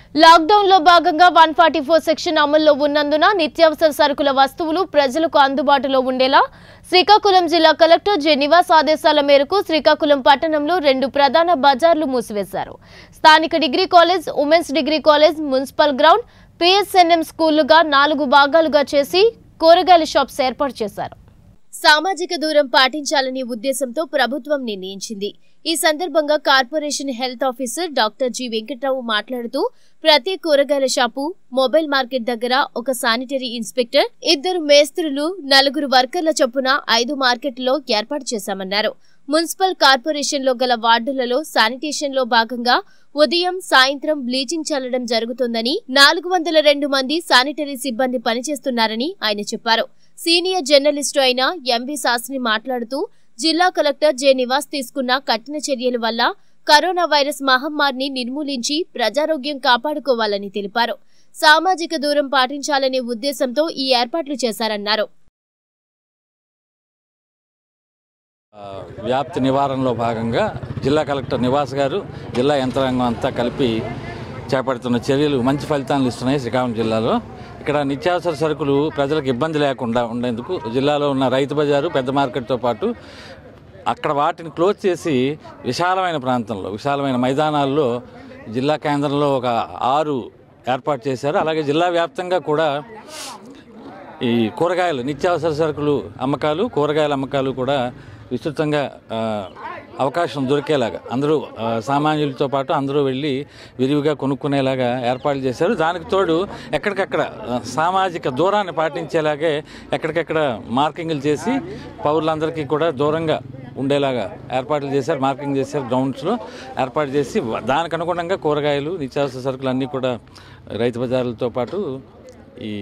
lockdown లో భాగంగా one forty four section అమల్లో ఉన్నందున నిత్యావసర సరుకుల వస్తువులు ప్రజలకు అందుబాటులో ఉండేలా శ్రీకాకుళం జిల్లా కలెక్టర్ జె నివాస్ ఆదేశాల మేరకు శ్రీకాకుళం పట్టణంలో రెండు ప్రధాన బజార్లు మూసివేశారు స్థానిక degree college women's degree college municipal ground PSNM స్కూళ్లుగా నాలుగు భాగాలుగా చేసి కూరగాయల షాప్స్ ఏర్పాటు చేశారు సామాజిక దూరం పాటించాలనే ఉద్దేశంతో ప్రభుత్వం నిర్ణయించింది ఈ సందర్భంగా corporation health officer doctor G Venkatrao మాట్లాడుతూ ప్రతి కూరగాయల షాపు మొబైల్ మార్కెట్ దగ్గర ఒక శానిటరీ ఇన్స్పెక్టర్ ఇద్దరు మేస్త్రులు నలుగురు వర్కర్ల చొప్పున ఐదు మార్కెట్లో ఏర్పాటు చేశామన్నారు మున్సిపల్ కార్పొరేషన్ లో గల వార్డులలో శానిటేషన్ లో భాగంగా ఉదయం సాయంత్రం బ్లీచింగ్ చల్లడం జరుగుతోందని నాలుగు వందల రెండు మంది శానిటరీ సిబ్బంది పనిచేస్తున్నారని ఆయన చెప్పారు సీనియర్ జర్నలిస్టు అయిన ఎంవి శాస్త్రి మాట్లాడుతూ జిల్లా కలెక్టర్ జె నివాస్ తీసుకున్న కఠిన చర్యల వల్ల కరోనా వైరస్ మహమ్మారిని నిర్మూలించి ప్రజారోగ్యం కాపాడుకోవాలని తెలిపారు సామాజిక దూరం పాటించాలనే ఉద్దేశంతో ఈ ఏర్పాట్లు చేశారన్నారు ఆ, వ్యాప్తి నివారణలో భాగంగా జిల్లా కలెక్టర్ నివాస్ గారు జిల్లా యంత్రాంగం అంతా కలిపి చేపడుతున్న చర్యలు మంచి ఫలితాలను ఇస్తున్నాయి శ్రీకాకుళం జిల్లాలో ఇక్కడ నిత్యావసర సరుకులు ప్రజలకు ఇబ్బంది లేకుండా ఉండేందుకు జిల్లాలో ఉన్న రైతు బజారు పెద్ద మార్కెట్తో పాటు అక్కడ వాటిని క్లోజ్ చేసి విశాలమైన ప్రాంతంలో విశాలమైన మైదానాల్లో జిల్లా కేంద్రంలో ఒక ఆరు ఏర్పాటు చేశారు అలాగే జిల్లా వ్యాప్తంగా కూడా ఈ కూరగాయలు నిత్యావసర సరుకులు అమ్మకాలు కూరగాయల అమ్మకాలు కూడా విస్తృతంగా ఆ, అవకాశం దొరికేలాగా అందరూ ఆ, సామాన్యులతో పాటు అందరూ వెళ్ళి విరివిగా కొనుక్కునేలాగా ఏర్పాట్లు చేశారు దానికి తోడు ఎక్కడికక్కడ ఆ, సామాజిక దూరాన్ని పాటించేలాగే ఎక్కడికక్కడ మార్కింగ్లు చేసి పౌరులందరికీ కూడా దూరంగా ఉండేలాగా ఏర్పాట్లు చేశారు మార్కింగ్ చేశారు గ్రౌండ్స్లో ఏర్పాటు చేసి వ- దానికి అనుగుణంగా కూరగాయలు నిత్యావసర సరుకులు అన్నీ కూడా రైతు బజార్లతో పాటు ఈ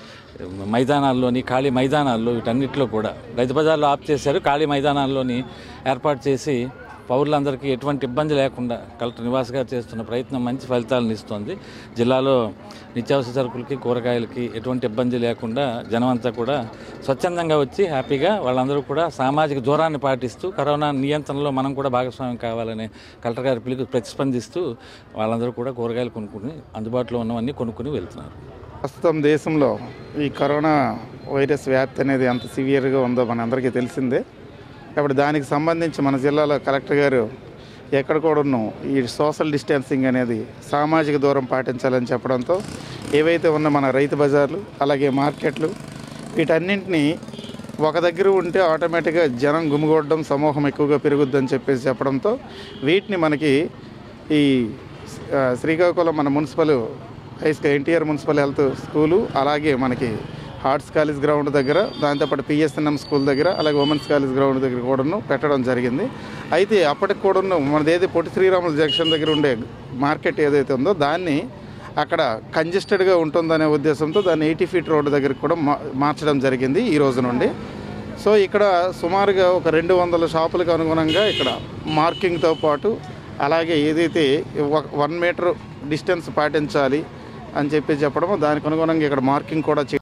మైదానాల్లోని ఖాళీ మైదానాల్లో వీటన్నిటిలో కూడా రైతు బజార్లో ఆఫ్ చేశారు ఖాళీ మైదానాల్లోని ఏర్పాటు చేసి పౌరులందరికీ ఎటువంటి ఇబ్బంది లేకుండా కలెక్టర్ నివాస్ గారు చేస్తున్న ప్రయత్నం మంచి ఫలితాలను ఇస్తోంది జిల్లాలో నిత్యావసర సరుకులకి కూరగాయలకి ఎటువంటి ఇబ్బంది లేకుండా జనమంతా కూడా స్వచ్ఛందంగా వచ్చి హ్యాపీగా వాళ్ళందరూ కూడా సామాజిక దూరాన్ని పాటిస్తూ కరోనా నియంత్రణలో మనం కూడా భాగస్వామ్యం కావాలనే కలెక్టర్ గారి పిలుపు ప్రతిస్పందిస్తూ వాళ్ళందరూ కూడా కూరగాయలు కొనుక్కుని అందుబాటులో ఉన్నవన్నీ కొనుక్కుని వెళ్తున్నారు ప్రస్తుతం దేశంలో ఈ కరోనా వైరస్ వ్యాప్తి అనేది ఎంత సివియర్గా ఉందో మనందరికీ తెలిసిందే కాబట్టి దానికి సంబంధించి మన జిల్లాలో కలెక్టర్ గారు ఎక్కడ కూడాను ఈ సోషల్ డిస్టెన్సింగ్ అనేది సామాజిక దూరం పాటించాలని చెప్పడంతో ఏవైతే ఉన్న మన రైతు బజార్లు అలాగే మార్కెట్లు వీటన్నింటినీ ఒక దగ్గర ఉంటే ఆటోమేటిక్గా జనం గుమిగూడడం సమూహం ఎక్కువగా పెరుగుద్దని చెప్పేసి చెప్పడంతో వీటిని మనకి ఈ ఆ, శ్రీకాకుళం మన municipal high school NTR municipal health school అలాగే మనకి ఆర్ట్స్ కాలేజ్ గ్రౌండ్ దగ్గర దాంతోపాటు పిఎస్ఎన్ఎం స్కూల్ దగ్గర అలాగే ఉమెన్స్ కాలేజ్ గ్రౌండ్ దగ్గర కూడాను పెట్టడం జరిగింది అయితే అప్పటికి కూడాను మనది ఏది పొట్టి శ్రీరాములు జంక్షన్ దగ్గర ఉండే మార్కెట్ ఏదైతే ఉందో దాన్ని అక్కడ కంజెస్టెడ్గా ఉంటుందనే ఉద్దేశంతో దాన్ని ఎయిటీ ఫీట్ రోడ్డు దగ్గరికి కూడా మా- మార్చడం జరిగింది ఈ రోజు నుండి సో ఇక్కడ సుమారుగా ఒక రెండు వందల షాపులకు అనుగుణంగా ఇక్కడ మార్కింగ్తో పాటు అలాగే ఏదైతే ఒక వన్ మీటర్ డిస్టెన్స్ పాటించాలి అని చెప్పి చెప్పడము దానికి అనుగుణంగా ఇక్కడ మార్కింగ్ కూడా చే-